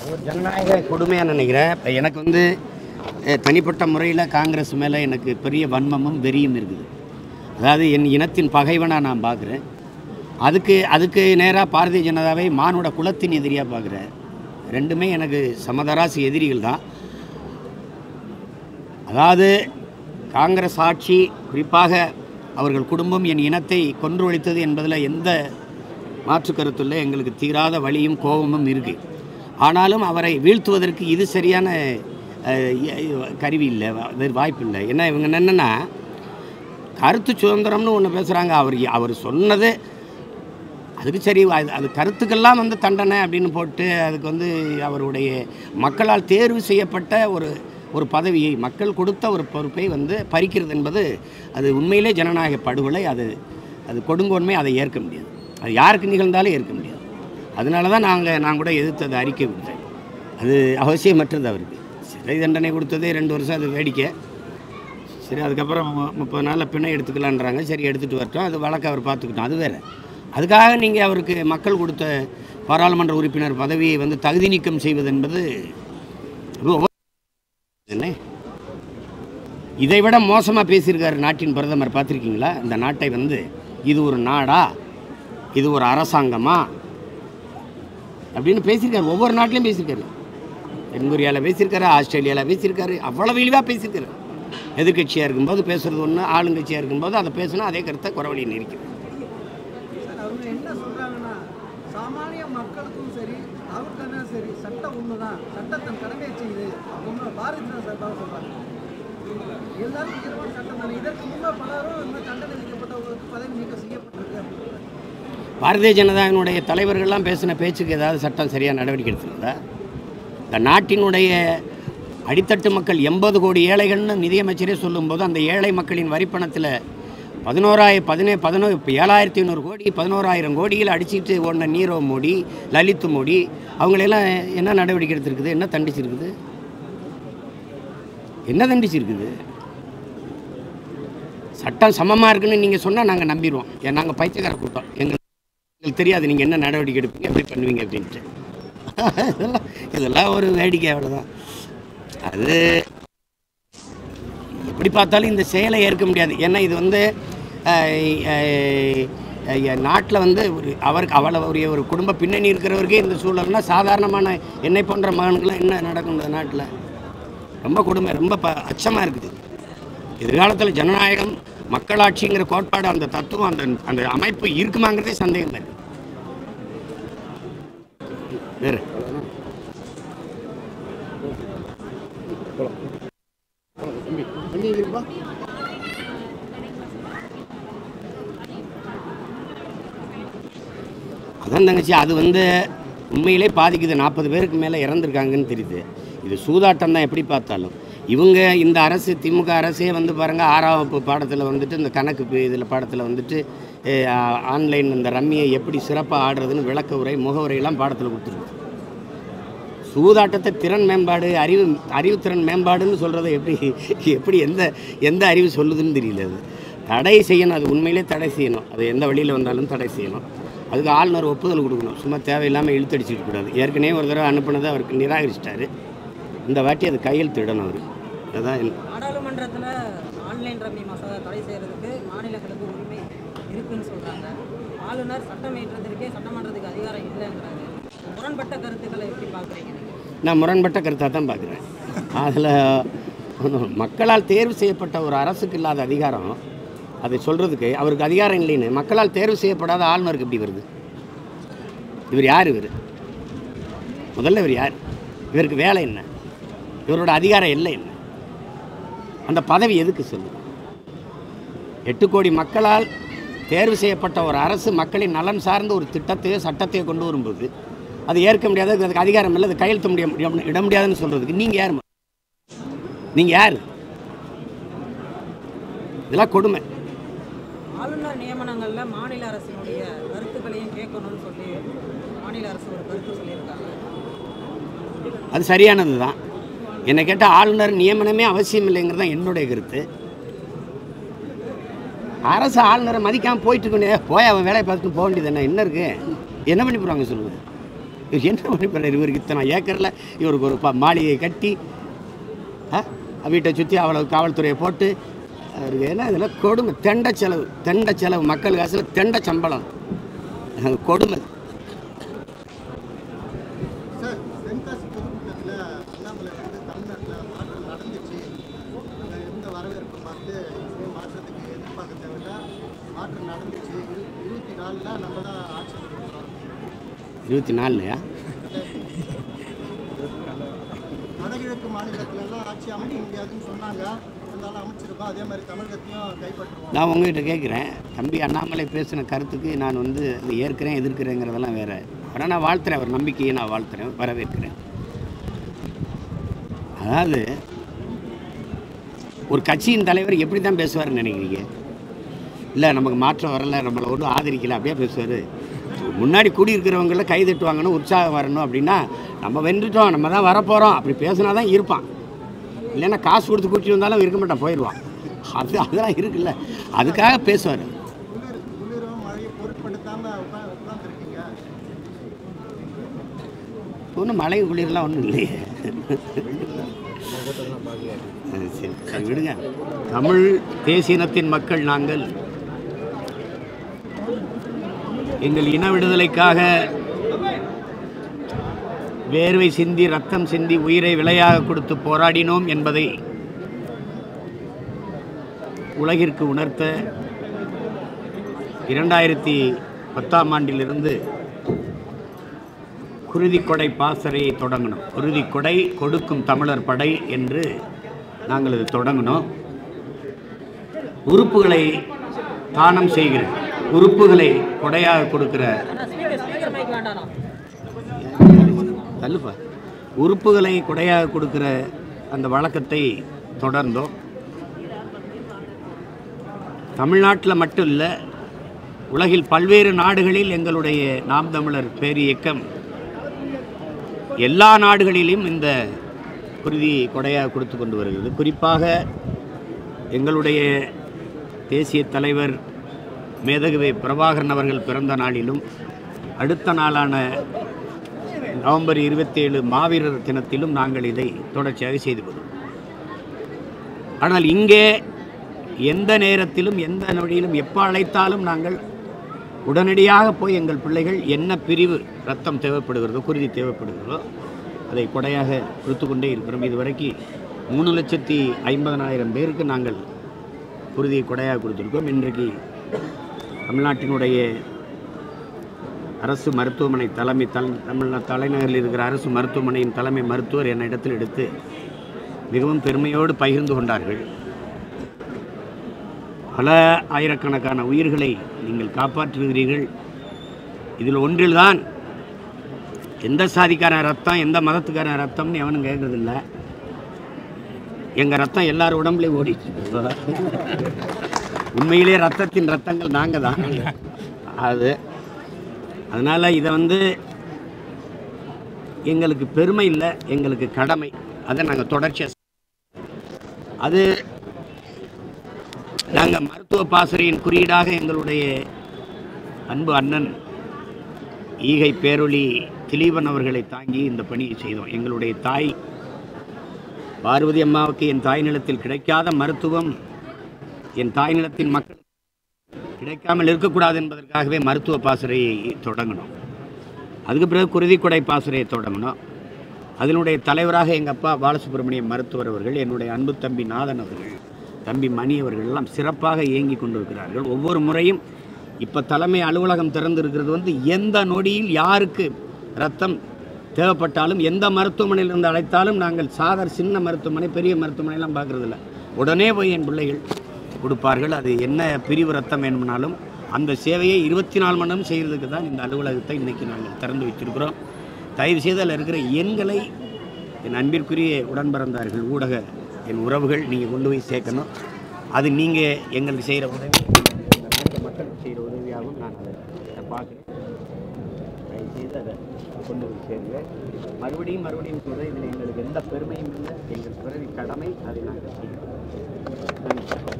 ஒரு ஜனநாயக கொடுமையாக நினைக்கிறேன் இப்ப எனக்கு வந்து அஹ், தனிப்பட்ட முறையில் காங்கிரஸ் மேலே எனக்கு பெரிய வன்மமும் வெறியும் இருக்குது அதாவது என் இனத்தின் பகைவனாக நான் பார்க்குறேன் அதுக்கு அதுக்கு நேராக பாரதிய ஜனதாவை மானுட குலத்தின் எதிரியாக பார்க்குறேன் ரெண்டுமே எனக்கு சமதராசு எதிரிகள் தான் அதாவது காங்கிரஸ் ஆட்சி குறிப்பாக அவர்கள் குடும்பம் என் இனத்தை கொன்று ஒழித்தது என்பதில் எந்த மாற்று கருத்துள்ள எங்களுக்கு தீராத வலியும் கோபமும் இருக்குது ஆனாலும் அவரை வீழ்த்துவதற்கு இது சரியான அஹ், இ- கருவி இல்லை வேறு வாய்ப்பு இல்லை ஏன்னா இவங்க என்னென்னா கருத்து சுதந்திரம்னு ஒன்று பேசுகிறாங்க அவர் அவர் சொன்னது அதுக்கு சரி அது அது கருத்துக்கெல்லாம் வந்து தண்டனை அப்படின்னு போட்டு அதுக்கு வந்து அவருடைய மக்களால் தேர்வு செய்யப்பட்ட ஒரு ஒரு பதவியை மக்கள் கொடுத்த ஒரு பொறுப்பை வந்து பறிக்கிறது என்பது அது உண்மையிலே ஜனநாயக படுகொலை அது அது கொடுங்கோன்மை அதை ஏற்க முடியாது அது யாருக்கு நிகழ்ந்தாலும் ஏற்க முடியாது அதனால தான் நாங்கள் நான் கூட எதிர்த்து அதை அறிக்கை விட்டேன் அது அவசியமற்றது அவருக்கு சிறை தண்டனை கொடுத்ததே ரெண்டு வருஷம் அது வேடிக்கை சரி அதுக்கப்புறம் மு- முப்பது நாளில் பிணை எடுத்துக்கலான்றாங்க சரி எடுத்துகிட்டு வரட்டும் அது வழக்கை அவர் பார்த்துக்கிட்டோம் அது வேறு அதுக்காக நீங்கள் அவருக்கு மக்கள் கொடுத்த பாராளுமன்ற உறுப்பினர் பதவியை வந்து தகுதி நீக்கம் செய்வது என்பது அது ஒவ்வொரு- என்ன இதை விட மோசமாக பேசியிருக்காரு நாட்டின் பிரதமர் பார்த்துருக்கீங்களா இந்த நாட்டை வந்து இது ஒரு நாடா இது ஒரு அரசாங்கமா அப்படின்னு பேசியிருக்காரு ஒவ்வொரு நாட்டிலையும் பேசியிருக்காரு தென்கொரியாவில் பேசியிருக்காரு ஆஸ்திரேலியாவில் பேசியிருக்காரு அவ்வளவு இழிவாக பேசியிருக்காரு எதிர்க்கட்சியாக இருக்கும்போது பேசுகிறது ஒன்று ஆளுங்கட்சியாக இருக்கும்போது அதை பேசினா அதே கருத்தை குறவழி நிற்கிறது சார் அவங்க என்ன சொல்றாங்கன்னா சாமானிய மக்களுக்கும் சரி அவருக்கான சரி சட்டம் ஒண்ணுதான் சட்டம் தன் கடமையை செய்யுது அவங்க பாரதிய ஜனதா சார்பாக சொல்றாங்க எல்லாரும் முக்கியமான சட்டம் தானே இதற்கு முன்னே பலரும் இந்த தண்டனை விதிக்கப்பட்டவங்களுக்கு பதவி நீக்கம் செய்யப்பட்டிருக்கு அப்படின்னு பாரதிய ஜனதாவினுடைய தலைவர்கள்லாம் பேசின பேச்சுக்கு ஏதாவது சட்டம் சரியாக நடவடிக்கை எடுத்துருக்குதா இந்த நாட்டினுடைய அடித்தட்டு மக்கள் எண்பது கோடி ஏழைகள்னு நிதியமைச்சரே சொல்லும்போது அந்த ஏழை மக்களின் வரிப்பணத்தில் பதினோராயிரம் பதினே பதினோ இப்போ ஏழாயிரத்தி ஐநூறு கோடி பதினோராயிரம் கோடியில் அடிச்சிட்டு ஓடின நீரவ் மோடி லலித் மோடி அவங்களெல்லாம் என்ன நடவடிக்கை எடுத்திருக்குது என்ன தண்டிச்சிருக்குது என்ன தண்டிச்சிருக்குது சட்டம் சமமாக இருக்குன்னு நீங்கள் சொன்னால் நாங்கள் நம்பிடுவோம் ஏன் நாங்கள் பைத்தியக்கார கூட்டம் எங்களுக்கு எங்களுக்கு தெரியாது நீங்கள் என்ன நடவடிக்கை எடுப்பீங்க எப்படி பண்ணுவீங்க அப்படின்ட்டு இதெல்லாம் இதெல்லாம் ஒரு வேடிக்கை அவ்வளோதான் அது எப்படி பார்த்தாலும் இந்த செயலை ஏற்க முடியாது ஏன்னா இது வந்து நாட்டில் வந்து ஒரு அவருக்கு அவ்வளோ ஒரு ஒரு குடும்ப பின்னணி இருக்கிறவருக்கே இந்த சூழல்னா சாதாரணமான என்னை போன்ற மகனுக்கெல்லாம் என்ன நடக்கும் இந்த நாட்டில் ரொம்ப கொடுமை ரொம்ப ப அச்சமாக இருக்குது எதிர்காலத்தில் ஜனநாயகம் மக்களாட்சிங்கிற கோட்பாடு அந்த தத்துவம் அந்த அந்த அமைப்பு இருக்குமாங்கிறதே சந்தேகம் இருக்கு வேறு அதான் தங்கச்சி அது வந்து உண்மையிலே பாதிக்குது நாற்பது பேருக்கு மேலே இறந்துருக்காங்கன்னு தெரியுது இது சூதாட்டம் தான் எப்படி பார்த்தாலும் இவங்க இந்த அரசு திமுக அரசே வந்து பாருங்கள் ஆறாம் வகுப்பு பாடத்தில் வந்துட்டு இந்த கணக்கு இதில் பாடத்தில் வந்துட்டு ஆன்லைன் இந்த ரம்மியை எப்படி சிறப்பாக ஆடுறதுன்னு விளக்க உரை முகவுரையெல்லாம் பாடத்தில் கொடுத்துருக்கு சூதாட்டத்தை திறன் மேம்பாடு அறிவு அறிவுத்திறன் மேம்பாடுன்னு சொல்கிறத எப்படி எப்படி எந்த எந்த அறிவு சொல்லுதுன்னு தெரியல அது தடை செய்யணும் அது உண்மையிலே தடை செய்யணும் அது எந்த வழியில் வந்தாலும் தடை செய்யணும் அதுக்கு ஆளுநர் ஒப்புதல் கொடுக்கணும் சும்மா தேவையில்லாமல் இழுத்தடிச்சிக்க கூடாது ஏற்கனவே ஒரு தடவை அனுப்புனதை அவருக்கு நிராகரிச்சிட்டாரு இந்த வாட்டி அது கையெழுத்திடணும் அவர் அதுதான் என்- நாடாளுமன்றத்தில் ஆன்லைன் ரம்மி மசோதா தடை செய்கிறதுக்கு மாநிலங்களுக்கு உரிமை இருக்குன்னு சொல்கிறாங்க ஆளுநர் சட்டம் இயற்றத்திற்கே சட்டமன்றத்துக்கு அதிகாரம் இல்லைங்கிறாரு முரண்பட்ட கருத்துக்களை எப்படி பார்க்குறீங்க நீங்கள் நான் முரண்பட்ட கருத்தாக தான் பார்க்குறேன் அதில் மக்களால் தேர்வு செய்யப்பட்ட ஒரு அரசுக்கு இல்லாத அதிகாரம் அதை சொல்கிறதுக்கு அவருக்கு அதிகாரம் இல்லைன்னு மக்களால் தேர்வு செய்யப்படாத ஆளுநருக்கு எப்படி வருது இவர் யார் இவர் முதல்ல இவர் யார் இவருக்கு வேலை என்ன இவரோட அதிகாரம் எல்லை என்ன அந்த பதவி எதுக்கு சொல்லுது எட்டு கோடி மக்களால் தேர்வு செய்யப்பட்ட ஒரு அரசு மக்களின் நலன் சார்ந்த ஒரு திட்டத்தையோ சட்டத்தையோ கொண்டு வரும்போது அது ஏற்க முடியாது அதுக்கு அதிகாரம் இல்லை அது கையெழுத்த முடிய முடிய- இட முடியாதுன்னு சொல்கிறதுக்கு நீங்கள் யார் நீங்கள் யார் இதெல்லாம் கொடுமை ஆளுநர் நியமனங்களில் மாநில அரசினுடைய கருத்துக்களையும் கேட்கணும்னு சொல்லி மாநில அரசு ஒரு கருத்து சொல்லியிருக்காங்க அது சரியானது தான் என்னை கேட்டால் ஆளுநர் நியமனமே அவசியம் இல்லைங்கிறது தான் என்னுடைய கருத்து அரசு ஆளுநரை மதிக்காமல் போயிட்டு இருக்கணும் போய் அவன் வேலையை பார்த்துட்டு போக வேண்டியது என்ன என்ன இருக்குது என்ன பண்ணி போகிறாங்க சொல்லுங்கள் இவர் என்ன பண்ணி போறாரு இவருக்கு இத்தனை ஏக்கரில் இவருக்கு ஒரு ப- மாளிகையை கட்டி ஆ? வீட்டை சுற்றி அவ்வளோ காவல்துறையை போட்டு அவருக்கு என்ன இதெல்லாம் கொடுமை தெண்ட செலவு தெண்ட செலவு மக்கள் காசில் தெண்ட சம்பளம் அது கொடுமை சார் தென்காசி பொதுக்கூட்டத்தில் அண்ணாமலை வந்து தமிழ்நாட்டில் மாற்றம் நடந்துச்சு அங்க இருந்த வரவேற்பை பார்த்து இதே மாற்றத்துக்கு எதிர்பார்க்க தேவையில்ல மாற்றம் நடந்துச்சு இரு இருபத்தி நாலில் நம்ம தான் ஆட்சி கொடுக்குறோம் இருபத்தி நாலுலையா வடகிழக்கு மாநிலத்திலலாம் ஆட்சி அமைக்க முடியாதுன்னு சொன்னாங்க இருந்தாலும் அமைச்சிருக்கோம் அதே மாதிரி தமிழகத்தையும் கைப்பற்றுவோம் நான் உங்ககிட்ட கேட்குறேன் தம்பி அண்ணாமலை பேசின கருத்துக்கு நான் வந்து அது ஏற்கிறேன் எதிர்க்கிறேங்கிறதெல்லாம் வேற அவரை நான் வாழ்த்துறேன் அவர் நம்பிக்கையை நான் வாழ்த்துறேன் வரவேற்கிறேன் அதாவது ஒரு கட்சியின் தலைவர் எப்படி தான் பேசுவார்னு நினைக்கிறீங்க இல்லை நமக்கு மாற்றம் வரல நம்மளை ஒன்றும் ஆதரிக்கல அப்படியே பேசுவார் முன்னாடி கூடியிருக்கிறவங்கள கை தட்டுவாங்கன்னு உற்சாகம் வரணும் அப்படின்னா நம்ம வென்றுட்டோம் நம்ம தான் வரப்போகிறோம் அப்படி பேசினா தான் இருப்பான் இல்லைன்னா காசு கொடுத்து கூட்டிட்டு வந்தாலும் இருக்க மாட்டான் போயிடுவான் அது அதெல்லாம் இருக்குல்ல அதுக்காக பேசுவார் குளிர் குளிரும் மழையை பொருட்படுத்தாமல் உட்கா உட்காந்துருக்கீங்க ஒன்றும் மழை குளிர்லாம் ஒன்றும் இல்லையே அது சரி சரி விடுங்க தமிழ் தேசியனத்தின் மக்கள் நாங்கள் எங்கள் இன விடுதலைக்காக வேர்வை சிந்தி ரத்தம் சிந்தி உயிரை விலையாக கொடுத்து போராடினோம் என்பதை உலகிற்கு உணர்த்த இரண்டாயிரத்தி பத்தாம் ஆண்டிலிருந்து குருதிக்கொடை பாசறையை தொடங்கினோம் குருதிக்கொடை கொடுக்கும் தமிழர் படை என்று நாங்கள் இது தொடங்கினோம் உறுப்புகளை தானம் செய்கிற உறுப்புகளை கொடையாக கொடுக்கிற ஸ்பீக்கர் ஸ்பீக்கர் மைக் வேண்டாம் தள்ளுப்பா உறுப்புகளை கொடையாக கொடுக்கிற அந்த வழக்கத்தை தொடர்ந்தோம் தமிழ்நாட்டில் மட்டும் இல்லை உலகில் பல்வேறு நாடுகளில் எங்களுடைய நாம் தமிழர் பேரியக்கம் எல்லா நாடுகளிலும் இந்த குருதி கொடையாக கொடுத்து கொண்டு வருகிறது குறிப்பாக எங்களுடைய தேசிய தலைவர் மேதகுவே பிரபாகரன் அவர்கள் பிறந்த நாளிலும் அடுத்த நாளான நவம்பர் இருபத்தேழு மாவீரர் தினத்திலும் நாங்கள் இதை தொடர்ச்சியாக செய்து வருவோம் ஆனால் இங்கே எந்த நேரத்திலும் எந்த நொடியிலும் எப்போ அழைத்தாலும் நாங்கள் உடனடியாக போய் எங்கள் பிள்ளைகள் என்ன பிரிவு ரத்தம் தேவைப்படுகிறதோ குருதி தேவைப்படுகிறதோ அதை கொடையாக கொடுத்து கொண்டே இருக்கிறோம் இதுவரைக்கும் மூணு லட்சத்தி ஐம்பதனாயிரம் பேருக்கு நாங்கள் குருதியை கொடையாக கொடுத்துருக்கோம் இன்றைக்கு தமிழ்நாட்டினுடைய அரசு மருத்துவமனை தலைமை தல் தமிழ்நா தலைநகரில் இருக்கிற அரசு மருத்துவமனையின் தலைமை மருத்துவர் என்னிடத்தில் எடுத்து மிகவும் பெருமையோடு பகிர்ந்து கொண்டார்கள் பல ஆயிரக்கணக்கான உயிர்களை நீங்கள் காப்பாற்றுகிறீர்கள் இதில் ஒன்றில்தான் எந்த சாதிக்காரன் ரத்தம் எந்த மதத்துக்காரன் ரத்தம்னு எவனும் கேட்கறதில்ல எங்கள் ரத்தம் எல்லார் உடம்புலையும் ஓடிட்டு இருக்கு. உண்மையிலே ரத்தத்தின் ரத்தங்கள் நாங்கள் தான் அது அதனால் இதை வந்து எங்களுக்கு பெருமை இல்லை எங்களுக்கு கடமை அதை நாங்கள் தொடர்ச்சியாக அது நாங்கள் மருத்துவ பாசறையின் குறியீடாக எங்களுடைய அன்பு அண்ணன் ஈகை பேரொளி திலீபன் அவர்களை தாங்கி இந்த பணியை செய்தோம் எங்களுடைய தாய் பார்வதி அம்மாவுக்கு என் தாய் நிலத்தில் கிடைக்காத மருத்துவம் என் தாய் நிலத்தின் மக்கள் கிடைக்காமல் இருக்கக்கூடாது என்பதற்காகவே மருத்துவ பாசறையை தொடங்கினோம் அதுக்கு பிறகு குருதிக்குடை பாசறையை தொடங்கினோம் அதனுடைய தலைவராக எங்கள் அப்பா பாலசுப்ரமணியம் மருத்துவர் அவர்கள் என்னுடைய அன்பு தம்பி நாதன் அவர்கள் தம்பி மணி அவர்கள் எல்லாம் சிறப்பாக இயங்கி கொண்டிருக்கிறார்கள் ஒவ்வொரு முறையும் இப்போ தலைமை அலுவலகம் திறந்திருக்கிறது வந்து எந்த நொடியில் யாருக்கு ரத்தம் தேவைப்பட்டாலும் எந்த மருத்துவமனையிலிருந்து அழைத்தாலும் நாங்கள் சாதாரண சின்ன மருத்துவமனை பெரிய மருத்துவமனைலாம் பார்க்குறதில்ல உடனே போய் என் பிள்ளைகள் கொடுப்பார்கள் அது என்ன பிரிவு ரத்தம் வேணும்னாலும் அந்த சேவையை இருபத்தி நாலு மணி நேரம் செய்கிறதுக்கு தான் இந்த அலுவலகத்தை இன்றைக்கி நாங்கள் திறந்து வச்சிருக்கிறோம் தயவு செய்து அதில் இருக்கிற எண்களை என் அன்பிற்குரிய உடன் பிறந்தார்கள் ஊடக என் உறவுகள் நீங்கள் கொண்டு போய் சேர்க்கணும் அது நீங்கள் எங்களுக்கு செய்கிற உதவி இந்த நாட்டு மக்களுக்கு செய்கிற உதவியாகவும் நான் அதை அதை பார்க்குறேன் தயவு செய்து அதை கொண்டு போய் சேருங்க மறுபடியும் மறுபடியும் சொல்கிறேன் இதில் எங்களுக்கு எந்த பெருமையும் இல்லை எங்கள் பிறவி கடமை அதை நாங்கள் செய்கிறோம் நன்றி